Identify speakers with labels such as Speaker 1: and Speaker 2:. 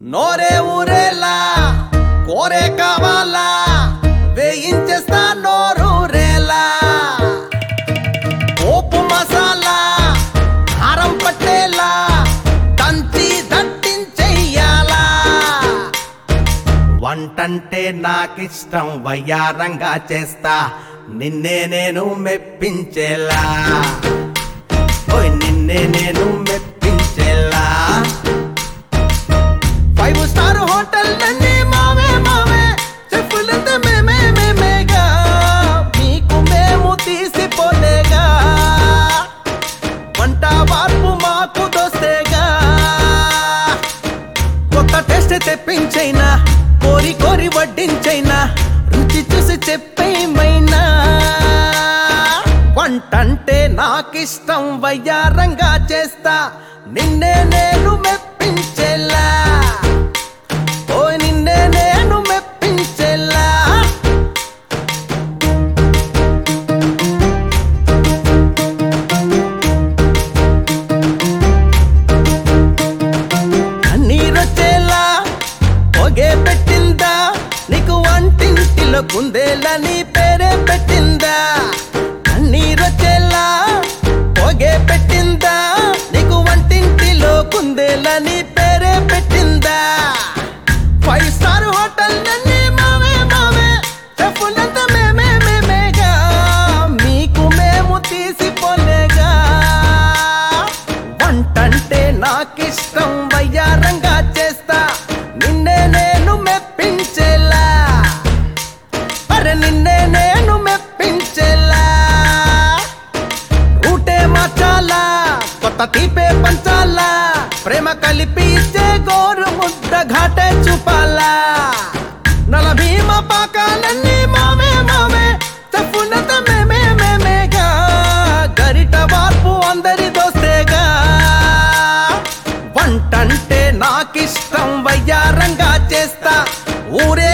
Speaker 1: నోరే ఊరేలా కోరే కావాలా వేయించేస్తా నోరూరేలా పోపు మసాలా కారం పట్టేలా దంచి దట్టించెయ్యాలా వంటంటే నాకిష్టం వయ్యారంగా చేస్తా నిన్నే నేను మెప్పించేలా ఓయ్ నిన్నే నేను మెప్పించేలా ఫైవ్ స్టార్ హోటల్ అన్ని మావే మావే చెప్పులంతా మేమే మేమేగా మీకు మేము తీసిపోలేగా వంట వార్పు మాకు దోస్తేగా కొత్త టెస్ట్ తెప్పించైనా కోరి కోరి వడ్డించైనా రుచి చూసి చెప్పేమైనా వంటంటే నాకిష్టం వయ్యారంగా చేస్తా నిన్నే నేను మెప్పించేలా ఓ నిన్నే నేను మెప్పించేలా కన్నీరొచ్చేలా పొగే పెట్టిందా నీకు వంటింటిలో కుందేలా నీ పేరే పెట్టిందా కన్నీరొచ్చేలా పొగే పెట్టిందా నీకు వంటింటిలో కుందేలా నీ పేరే పెట్టిందా ఫైవ్ స్టార్ హోటల్ నన్ను మావే మావే చెప్పులంతా మేమే మేమేగా మీకు మేము తీసిపోలేగా వంటంటే నాకిష్టం వయ్యారంగా చేస్తా నిన్నే నేను మెప్పించేలా అరే నిన్నే నేను మెప్పించేలా రూటే మార్చాలా కొత్త తీపే పంచాలా ప్రేమ కలిపి ఇచ్చే గోరు ముద్ద ఘాటే చూపాలా నల భీమ పాకాలన్నీ మావే మావే చెప్పునంత మేమే మేమేగా గరిట వార్పు అందరి దోస్తేగా వంటంటే నాకిష్టం వయ్యారంగా చేస్తా ఊరే